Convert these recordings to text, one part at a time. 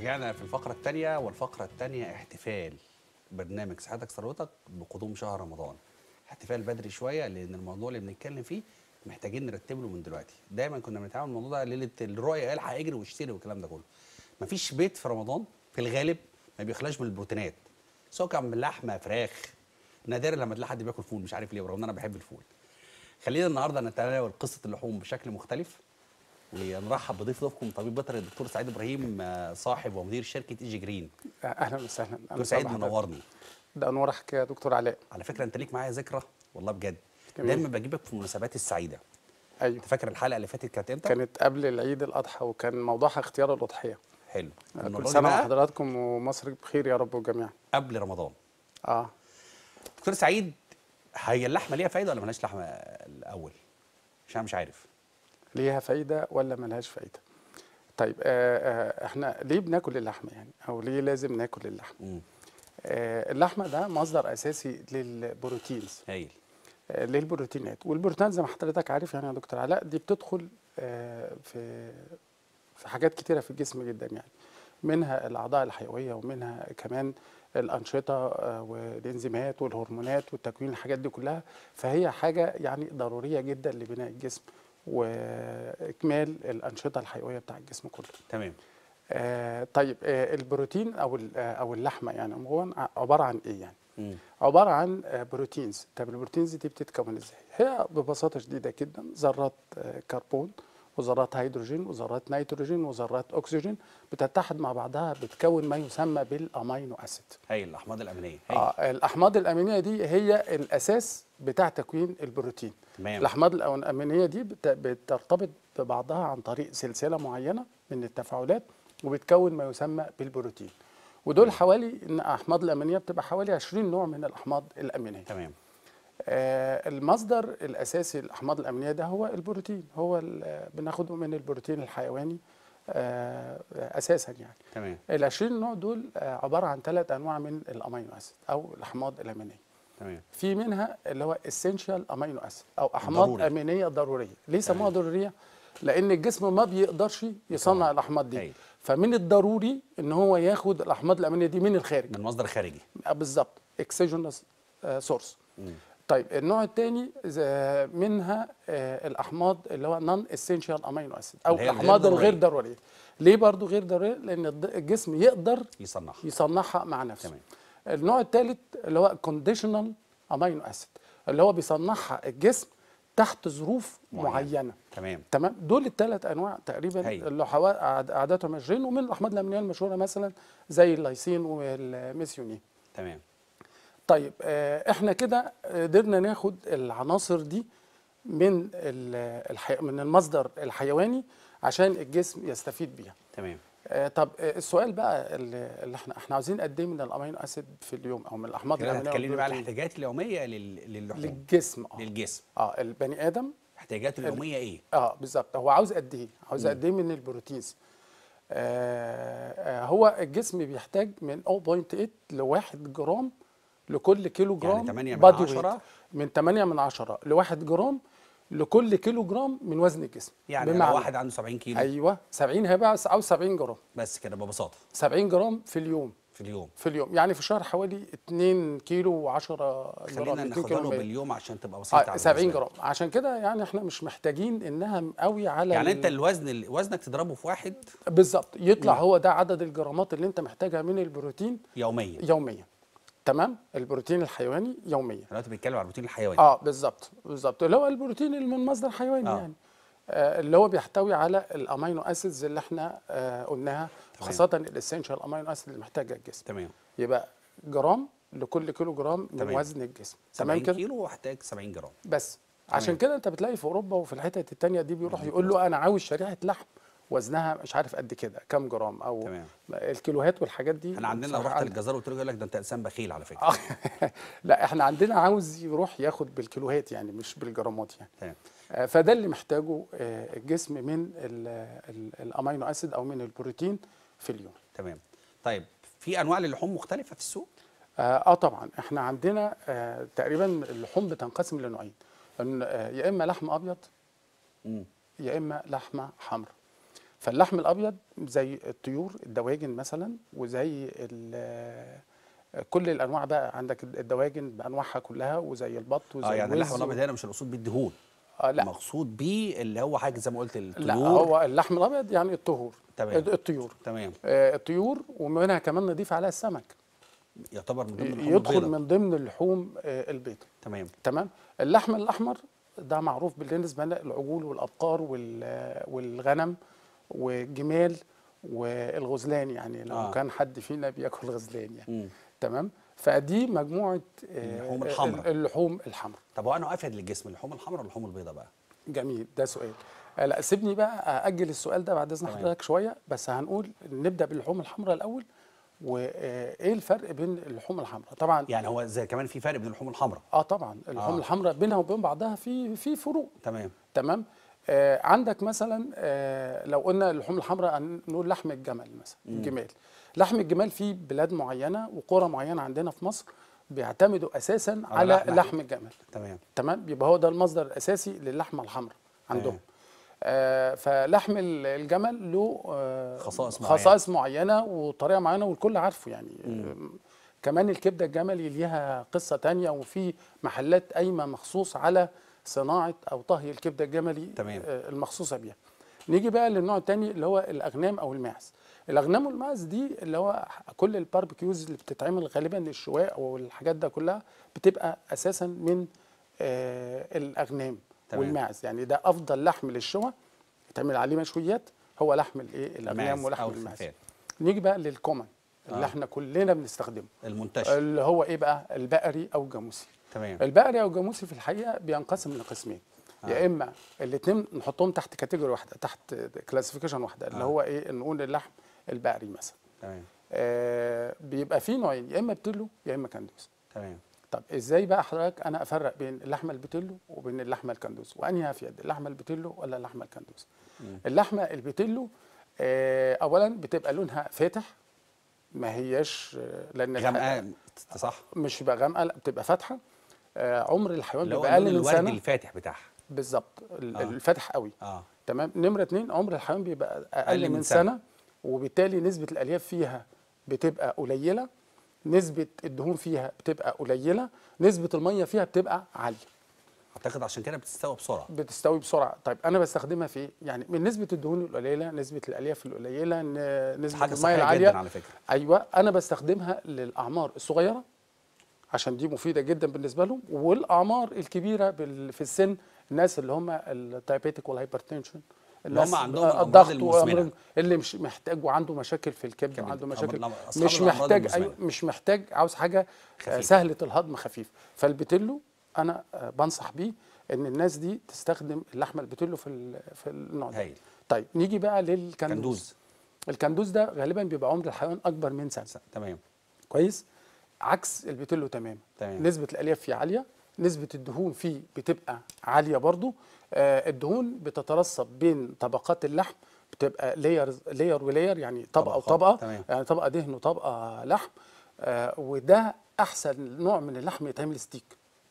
رجعنا في الفقرة الثانية والفقرة الثانية احتفال برنامج صحتك ثروتك بقدوم شهر رمضان احتفال بدري شوية لأن الموضوع اللي بنتكلم فيه محتاجين نرتب له من دلوقتي دايما كنا بنتعامل الموضوع ده ليلة الرؤية الحق اجري واشتري والكلام ده كله مفيش بيت في رمضان في الغالب ما بيخلاش من البروتينات سواء كان من لحمة فراخ نادرا لما تلاقي حد بياكل فول مش عارف ليه برغم ان انا بحب الفول خلينا النهارده نتناول قصة اللحوم بشكل مختلف ونرحب بضيف ضيفكم طبيب بيطري الدكتور سعيد ابراهيم آه، صاحب ومدير شركه ايجي جرين اهلا وسهلا دكتور سعيد منورني ده انورك يا دكتور علاء على فكره انت ليك معايا ذكرى والله بجد جميل. دايما بجيبك في المناسبات السعيده ايوه انت فاكر الحلقه اللي فاتت كانت امتى كانت قبل العيد الاضحى وكان موضوعها اختيار الاضحيه حلو المرة كل دي سنه بقى وحضراتكم ومصر بخير يا رب وجميعا قبل رمضان اه دكتور سعيد هي اللحمه ليها فايده ولا ملهاش لحمه الاول عشان أنا مش عارف ليها فايده ولا ملهاش فايده طيب آه آه احنا ليه بناكل اللحمه يعني او ليه لازم ناكل اللحمه امم آه اللحمه ده مصدر اساسي للبروتينز هايل آه للبروتينات والبروتينات زي ما حضرتك عارف يعني يا دكتور علاء دي بتدخل آه في في حاجات كتيره في الجسم جدا يعني منها الاعضاء الحيويه ومنها كمان الانشطه آه، والانزيمات والهرمونات والتكوين الحاجات دي كلها فهي حاجه يعني ضروريه جدا لبناء الجسم واكمال الانشطه الحيويه بتاع الجسم كله تمام آه طيب آه البروتين او ال- آه، او اللحمه يعني عموما عباره عن ايه يعني امم عباره عن آه، بروتينز طب البروتينز دي بتتكون ازاي هي ببساطه شديده جدا ذرات آه، كربون وذرات هيدروجين وذرات نيتروجين وذرات اكسجين بتتحد مع بعضها بتكون ما يسمى بالامينو اسيد هايل الاحماض الامينيه هايل آه الاحماض الامينيه دي هي الاساس بتاع تكوين البروتين تمام الاحماض الامينيه دي بت- بترتبط ببعضها عن طريق سلسله معينه من التفاعلات وبتكون ما يسمى بالبروتين ودول حوالي ان الاحماض الامينيه بتبقى حوالي 20 نوع من الاحماض الامينيه تمام آه المصدر الاساسي للاحماض الامينيه ده هو البروتين هو ال- بناخده من البروتين الحيواني آه اساسا يعني تمام ال 20 نوع دول آه عباره عن ثلاث انواع من الامينو اسيد او الاحماض الامينيه تمام في منها اللي هو اسينشال امينو اسيد او احماض ضروري. امينيه ضروريه ليه سموها ضروريه لان الجسم ما بيقدرش يصنع الاحماض دي أيوة. فمن الضروري ان هو ياخد الاحماض الامينيه دي من الخارج من مصدر خارجي آه، بالظبط اكسجينوس سورس مم. طيب النوع الثاني منها آه، الاحماض اللي هو نون اسينشال امينو اسيد او اللي هي الغير الاحماض الغير ضرورية. ضروريه ليه برضو غير ضروريه لان الض- الجسم يقدر يصنعها يصنعها مع نفسه تمام. النوع الثالث اللي هو كونديشنال امينو اسيد اللي هو بيصنعها الجسم تحت ظروف معينة. معينه تمام تمام دول الثلاث انواع تقريبا هايل. اللي حوا- أعد- اعدادهم 20 ومن الاحماض الامينيه المشهوره مثلا زي اللايسين والميثيونين تمام طيب آه، احنا كده قدرنا ناخد العناصر دي من ال- الحي... من المصدر الحيواني عشان الجسم يستفيد بيها تمام آه، طب آه، السؤال بقى اللي اللي احنا احنا عاوزين قد ايه من الامينو اسيد في اليوم او من الاحماض كده الامينيه هتكلمني بقى على والبروتين؟ الاحتياجات اليوميه لل- للحوم للجسم اه للجسم اه البني ادم احتياجاته اليوميه ايه اه بالظبط هو عاوز قد ايه عاوز قد ايه من البروتينز آه آه هو الجسم بيحتاج من 0.8 ل 1 جرام لكل كيلو جرام يعني 8 من body weight. 10 من 8 من 10 ل 1 جرام لكل كيلو جرام من وزن الجسم يعني لو بمعنى واحد عنده 70 كيلو ايوه 70 هيبقى عاوز 70 جرام بس كده ببساطه 70 جرام في اليوم في اليوم في اليوم يعني في الشهر حوالي 2 كيلو و10 جرام خلينا 2 ناخدها كيلو له ومية. باليوم عشان تبقى بسيطه آه على 70 بالنسبة جرام عشان كده يعني احنا مش محتاجين انها قوي على يعني ال- انت الوزن ال- وزنك تضربه في واحد بالظبط يطلع هو ده عدد الجرامات اللي انت محتاجها من البروتين يوميا يوميا تمام البروتين الحيواني يوميا احنا دلوقتي بنتكلم على البروتين الحيواني اه بالظبط بالظبط اللي هو البروتين اللي من مصدر حيواني آه. آه. يعني آه اللي هو بيحتوي على الامينو اسيدز اللي احنا آه قلناها تمام. خاصه الاسينشال امينو اسيد اللي محتاجها الجسم تمام يبقى جرام لكل كيلو جرام من تمام. وزن الجسم 70 تمام كده كيلو واحتاج 70 جرام بس تمام. عشان كده انت بتلاقي في اوروبا وفي الحتت التانية دي بيروح يقول له انا عاوز شريحه لحم وزنها مش عارف قد كده كام جرام او تمام. الكيلوهات والحاجات دي احنا عندنا لو بصراحة رحت عندنا- للجزار وقلت له يقول لك ده انت انسان بخيل على فكره آه. لا احنا عندنا عاوز يروح ياخد بالكيلوهات يعني مش بالجرامات يعني تمام آه، فده اللي محتاجه آه، الجسم من ال- ال- الامينو اسيد او من البروتين في اليوم تمام طيب في انواع للحوم مختلفه في السوق اه آه طبعا احنا عندنا آه تقريبا اللحوم بتنقسم لنوعين إن، آه، يا اما لحم ابيض مم. يا اما لحمه حمراء فاللحم الابيض زي الطيور الدواجن مثلا وزي ال- كل الانواع بقى عندك الدواجن بانواعها كلها وزي البط وزي اه يعني الوز اللحم الابيض هنا مش المقصود بيه الدهون آه لا مقصود بيه اللي هو حاجه زي ما قلت الطيور لا هو اللحم الابيض يعني الطهور تمام. الطيور تمام آه، الطيور ومنها كمان نضيف عليها السمك يعتبر من ضمن اللحوم يدخل البيضاء. من ضمن اللحوم آه، البيض تمام تمام اللحم الاحمر ده معروف بالنسبه لنا العجول والابقار وال- والغنم والجمال والغزلان يعني لو آه. آه. كان حد فينا بياكل غزلان يعني مم. تمام فدي مجموعه آه، اللحوم الحمراء. اللحوم الحمراء طب هو انا افيد للجسم اللحوم الحمراء ولا اللحوم البيضاء بقى جميل ده سؤال آه، لا سيبني بقى ااجل السؤال ده بعد اذن تمام. حضرتك شويه بس هنقول نبدا باللحوم الحمراء الاول وايه الفرق بين اللحوم الحمراء طبعا يعني هو زي كمان في فرق بين اللحوم الحمراء اه طبعا اللحوم آه. الحمراء بينها وبين بعضها في في فروق تمام تمام آه عندك مثلا آه لو قلنا اللحوم الحمراء هن- نقول لحم الجمل مثلا الجمال لحم الجمال في بلاد معينه وقرى معينه عندنا في مصر بيعتمدوا اساسا على على لحم- لحم الجمل تمام تمام يبقى هو ده المصدر الاساسي للحمه الحمراء عندهم تمام. آه فلحم ال- الجمل له آه خصائص معينة. خصائص معينه وطريقه معينه والكل عارفه يعني آه كمان الكبده الجملي ليها قصه تانية وفي محلات قايمه مخصوص على صناعه او طهي الكبده الجملي تمام. آه المخصوصه بيها نيجي بقى للنوع الثاني اللي هو الاغنام او الماعز الاغنام والماعز دي اللي هو كل الباربيكيوز اللي بتتعمل غالبا الشواء والحاجات ده كلها بتبقى اساسا من آه الاغنام تمام. والماعز يعني ده افضل لحم للشوى يتعمل عليه مشويات هو لحم الايه الماعز الاغنام ولحم أو الماعز الخرفان. نيجي بقى للكومن اللي آه. احنا كلنا بنستخدمه المنتشر اللي هو ايه بقى البقري او الجاموسي تمام البقري او الجاموسي في الحقيقه بينقسم لقسمين آه. يا اما الاثنين نحطهم تحت كاتيجوري واحده تحت كلاسيفيكيشن واحده اللي آه. هو ايه نقول اللحم البقري مثلا تمام آه بيبقى فيه نوعين يا اما بتلو يا اما كندوز تمام طب ازاي بقى حضرتك انا افرق بين اللحمه البتلو وبين اللحمه الكندوز وانهي افيد اللحمه البتلو ولا اللحمه الكندوز مم. اللحمه البتلو آه اولا بتبقى لونها فاتح ما هياش آه، لان الح- غامقه صح مش بقى غامقه لا بتبقى فاتحه آه عمر الحيوان اللي هو بيبقى اللون اقل من الوردي سنه الفاتح بتاعها بالظبط ال- آه. الفاتح قوي اه تمام نمره اتنين عمر الحيوان بيبقى اقل, أقل من من سنة. سنة. وبالتالي نسبه الالياف فيها بتبقى قليله نسبه الدهون فيها بتبقى قليله نسبه الميه فيها بتبقى عاليه اعتقد عشان كده بتستوي بسرعه بتستوي بسرعه طيب انا بستخدمها في ايه يعني من نسبه الدهون القليله نسبه الالياف القليله ن- نسبه حاجه الميه صحيه العاليه جدا على فكره ايوه انا بستخدمها للاعمار الصغيره عشان دي مفيده جدا بالنسبه لهم والاعمار الكبيره بال- في السن الناس اللي هم الدايابيتيك والهايبرتنشن اللي هم عندهم الأمراض الضغط المزمنة. وأمراض- اللي مش محتاج وعنده مشاكل في الكبد كبد. وعنده أمر- مشاكل أصحاب مش الأمراض محتاج المزمنة. أيوة مش محتاج عاوز حاجه آه، خفيف. سهله الهضم خفيف فالبتلو انا آه، بنصح بيه ان الناس دي تستخدم اللحمه البتلو في ال- في النوع ده هايل طيب نيجي بقى للكندوز كندوز الكندوز ده غالبا بيبقى عمر الحيوان اكبر من سنه تمام كويس عكس البتلو تماما تمام. نسبه الالياف فيه عاليه نسبه الدهون فيه بتبقى عاليه برضو آه الدهون بتترسب بين طبقات اللحم بتبقى لير لير ولير يعني طبقه طبقات، وطبقه تمام. يعني طبقه دهن وطبقه لحم آه وده احسن نوع من اللحم يتعمل ستيك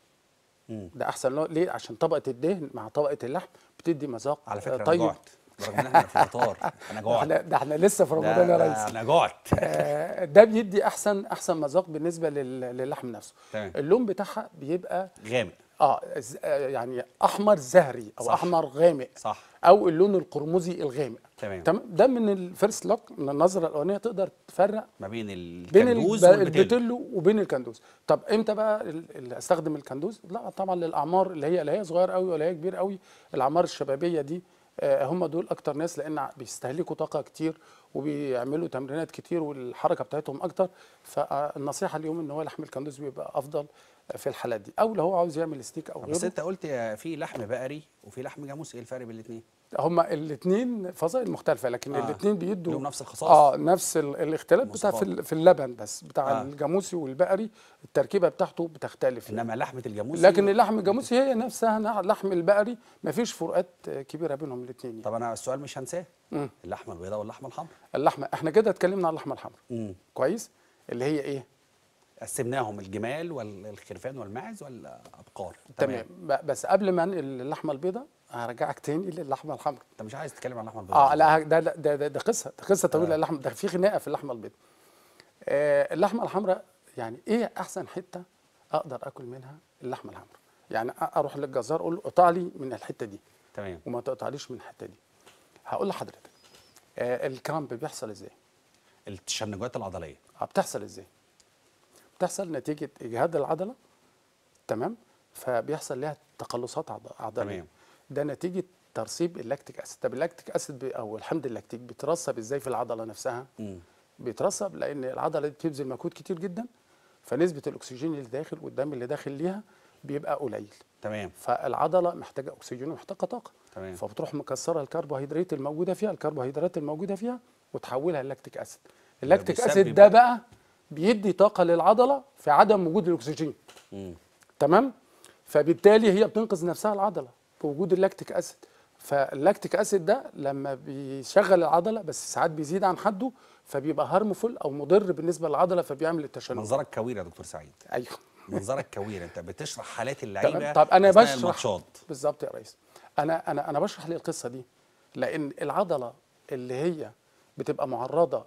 مم. ده احسن نوع ليه عشان طبقه الدهن مع طبقه اللحم بتدي مذاق على آه، فكره انا طيب جوعت رغم ان احنا في الفطار انا ده جوعت احنا ده احنا لسه في ده- رمضان يا ده ريس انا جوعت آه، ده بيدي احسن احسن مذاق بالنسبه لل- للحم نفسه تمام. اللون بتاعها بيبقى غامق اه ز- آه، يعني احمر زهري او صح. احمر غامق صح او اللون القرمزي الغامق تمام تمام ده من الفيرست لوك من النظره الاولانيه تقدر تفرق ما بين بين الكندوز الب- والبتلو البتلو وبين الكندوز طب امتى بقى ال- ال- استخدم الكندوز لا طبعا للاعمار اللي هي لا هي صغير قوي ولا هي كبير قوي الاعمار الشبابيه دي آه، هم دول اكتر ناس لان ع- بيستهلكوا طاقه كتير وبيعملوا تمرينات كتير والحركه بتاعتهم اكتر فالنصيحه اليوم ان هو لحم الكندوز بيبقى افضل في الحالات دي او لو هو عاوز يعمل ستيك او بس غيره انت قلت يا في لحم بقري وفي لحم جاموسي ايه الفرق بين الاثنين؟ هما الاثنين فصائل مختلفه لكن آه. آه. الاثنين بيدوا لهم نفس الخصائص اه نفس ال- الاختلاف بتاع في, مواصفات. ال- في اللبن بس بتاع آه. آه. الجاموسي والبقري التركيبه بتاعته بتختلف انما لحمه الجاموسي لكن اللحم الجاموسي هي نفسها نع- لحم البقري مفيش فروقات آه، كبيره بينهم الاثنين يعني. طب انا السؤال مش هنساه مم. اللحمه البيضاء واللحمه الحمراء اللحمه احنا كده اتكلمنا عن اللحمه الحمراء امم كويس اللي هي ايه قسمناهم الجمال والخرفان والماعز والابقار تمام ب- بس قبل ما انقل اللحمه البيضاء هرجعك تاني للحمه الحمراء انت مش عايز تتكلم عن اللحمه البيضاء اه لا ده ده ده, ده, ده قصه ده قصه طويله آه. اللحمه ده في خناقه في اللحمه البيضاء آه اللحمه الحمراء يعني ايه احسن حته اقدر اكل منها اللحمه الحمراء يعني أ- اروح للجزار اقول له قطع لي من الحته دي تمام وما تقطعليش من الحته دي هقول لحضرتك آه الكرامب بيحصل ازاي التشنجات العضليه اه بتحصل ازاي بتحصل نتيجه اجهاد العضله تمام فبيحصل لها تقلصات عض- عضليه تمام. ده نتيجه ترسيب اللاكتيك اسيد طب اللاكتيك اسيد بي- او الحمض اللاكتيك بيترسب ازاي في العضله نفسها مم. بيترسب لان العضله دي بتبذل مجهود كتير جدا فنسبه الاكسجين اللي داخل والدم اللي داخل ليها بيبقى قليل تمام فالعضله محتاجه اكسجين ومحتاجه طاقه تمام. فبتروح مكسره الكربوهيدرات الموجوده فيها الكربوهيدرات الموجوده فيها وتحولها للاكتيك اسيد اللاكتيك بيسبب- اسيد ده بقى بيدي طاقه للعضله في عدم وجود الاكسجين مم. تمام فبالتالي هي بتنقذ نفسها العضله بوجود اللاكتيك اسيد فاللاكتيك اسيد ده لما بيشغل العضله بس ساعات بيزيد عن حده فبيبقى هارمفول او مضر بالنسبه للعضله فبيعمل التشنج منظرك كوير يا دكتور سعيد ايوه منظرك كوير انت بتشرح حالات اللعيبه تمام طب انا أثناء بشرح الماتشات بالظبط يا ريس انا انا انا بشرح ليه القصه دي لان العضله اللي هي بتبقى معرضه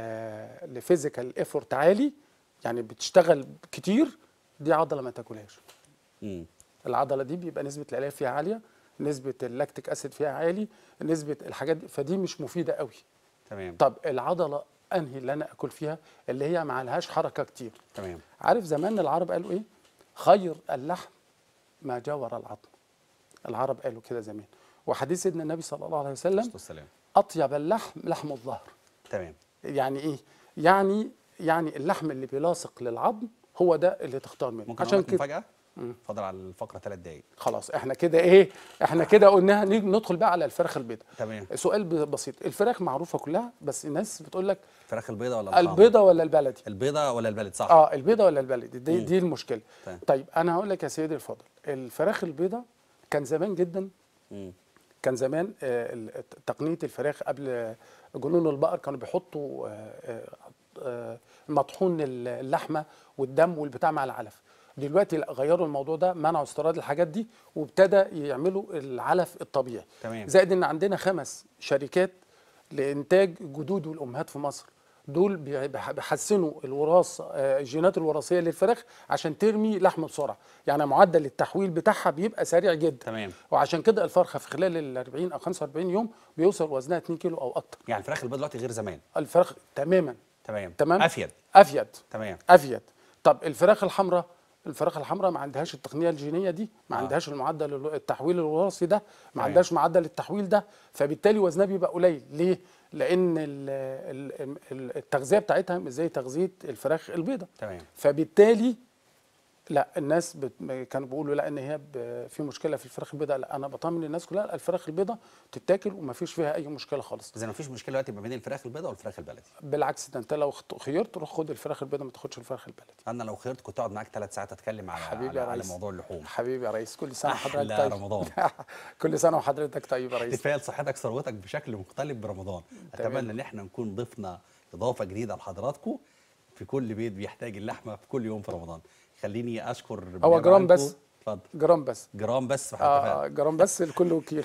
ل- لفيزيكال ايفورت عالي يعني بتشتغل كتير دي عضله ما تاكلهاش مم. العضله دي بيبقى نسبه الالياف فيها عاليه نسبه اللاكتيك اسيد فيها عالي نسبه الحاجات دي فدي مش مفيده قوي تمام طب العضله انهي اللي انا اكل فيها اللي هي ما عليهاش حركه كتير تمام عارف زمان العرب قالوا ايه خير اللحم ما جاور العظم العرب قالوا كده زمان وحديث سيدنا النبي صلى الله عليه وسلم الصلاة والسلام اطيب اللحم لحم الظهر تمام يعني ايه يعني يعني اللحم اللي بيلاصق للعظم هو ده اللي تختار منه ممكن عشان عشان كده مفاجاه اتفضل على الفقره ثلاث دقايق خلاص احنا كده ايه احنا كده قلناها نيجي ندخل بقى على الفراخ البيضاء تمام سؤال ب- بسيط الفراخ معروفه كلها بس الناس بتقول لك الفراخ البيضاء ولا الحمراء؟ البيضه ولا البلدي البيضاء ولا البلد صح اه البيضه ولا البلدي دي, مم. دي المشكله تمام. طيب انا هقول لك يا سيدي الفاضل الفراخ البيضه كان زمان جدا مم. كان زمان آه، ال- تقنيه الفراخ قبل جنون البقر كانوا بيحطوا آه، آه، آه، مطحون اللحمه والدم والبتاع مع العلف دلوقتي لا، غيروا الموضوع ده منعوا استيراد الحاجات دي وابتدى يعملوا العلف الطبيعي تمام. زائد ان عندنا خمس شركات لانتاج جدود والامهات في مصر دول بي- بيح- بيحسنوا الوراثه آه، الجينات الوراثيه للفراخ عشان ترمي لحم بسرعه يعني معدل التحويل بتاعها بيبقى سريع جدا تمام وعشان كده الفرخه في خلال ال 40 او 45 يوم بيوصل وزنها 2 كيلو او اكتر يعني الفراخ البيضاء دلوقتي غير زمان الفراخ تماما تمام تمام افيد افيد تمام افيد طب الفراخ الحمراء الفراخ الحمراء ما عندهاش التقنيه الجينيه دي ما آه. عندهاش المعدل الو- التحويل الوراثي ده ما تمام. عندهاش معدل التحويل ده فبالتالي وزنها بيبقى قليل ليه لان ال- ال- ال- التغذيه بتاعتها مش زي تغذيه الفراخ البيضاء تمام فبالتالي لا الناس بت... كانوا بيقولوا لا ان هي ب... في مشكله في الفراخ البيضاء لا انا بطمن الناس كلها لا، الفراخ البيضاء تتاكل وما فيش فيها اي مشكله خالص اذا مفيش مشكله دلوقتي ما بين الفراخ البيضاء والفراخ البلدي بالعكس ده انت لو اخت- خيرت روح خد الفراخ البيضاء ما تاخدش الفراخ البلدي انا لو خيرت كنت اقعد معاك ثلاث ساعات اتكلم على حبيبي على, يا على ريس. موضوع اللحوم حبيبي يا ريس كل سنه أحلى وحضرتك طيب رمضان. كل سنه وحضرتك طيب يا ريس احتفال صحتك ثروتك بشكل مختلف برمضان تمام. اتمنى ان احنا نكون ضفنا اضافه جديده لحضراتكم في كل بيت بيحتاج اللحمه في كل يوم في رمضان خليني اشكر هو بالنيابة جرام عنكم. بس. اتفضل جرام بس جرام بس في اه احتفال جرام بس الكل وكيل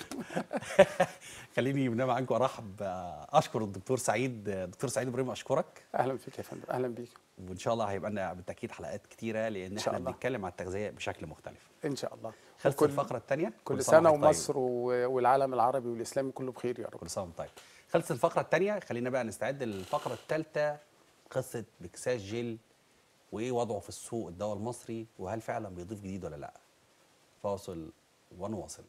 خليني بالنيابه عنكم ارحب آه، اشكر الدكتور سعيد آه، دكتور سعيد ابراهيم اشكرك اهلا فيك يا فندم اهلا بيك وان شاء الله هيبقى لنا بالتاكيد حلقات كتيره لان شاء احنا الله. بنتكلم عن التغذيه بشكل مختلف ان شاء الله خلصت وكل- الفقره الثانيه كل سنه ومصر و- والعالم العربي والاسلامي كله بخير يا رب كل سنه وانت طيب خلصت الفقره الثانيه خلينا بقى نستعد للفقره الثالثه قصه بكساس جيل وايه وضعه في السوق الدواء المصري وهل فعلا بيضيف جديد ولا لا فاصل ونواصل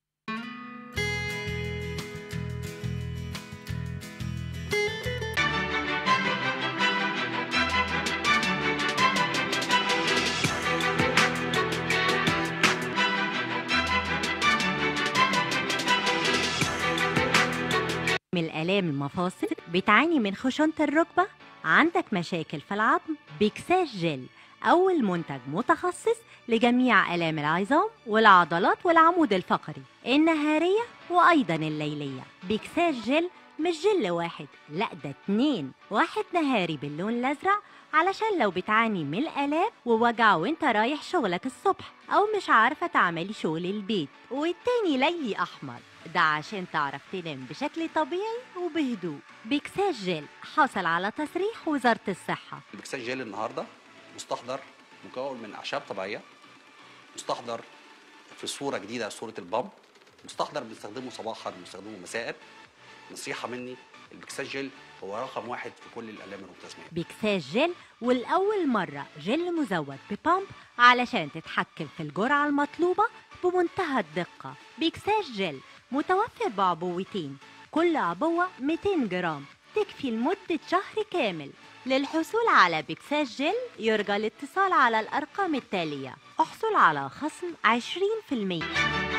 من الآلام المفاصل بتعاني من خشونة الركبة عندك مشاكل في العظم بيكساس جل أول منتج متخصص لجميع آلام العظام والعضلات والعمود الفقري النهارية وأيضا الليلية بيكساس جل مش جل واحد لا ده اتنين واحد نهاري باللون الأزرق علشان لو بتعاني من الآلام ووجع وانت رايح شغلك الصبح أو مش عارفة تعملي شغل البيت والتاني ليلي أحمر ده عشان تعرف تنام بشكل طبيعي وبهدوء بيكساج جيل حصل على تصريح وزارة الصحة البكساج جيل النهارده مستحضر مكون من اعشاب طبيعيه مستحضر في صوره جديده صوره البامب مستحضر بنستخدمه صباحا بنستخدمه مساء نصيحه مني البكساج جيل هو رقم واحد في كل الالام المتسميه بيكساج جيل والأول مرة جل مزود ببامب علشان تتحكم في الجرعة المطلوبة بمنتهى الدقة بيكساج جيل متوفر بعبوتين كل عبوة 200 جرام تكفي لمدة شهر كامل للحصول على بيكساج جيل يرجى الاتصال على الأرقام التالية احصل على خصم 20%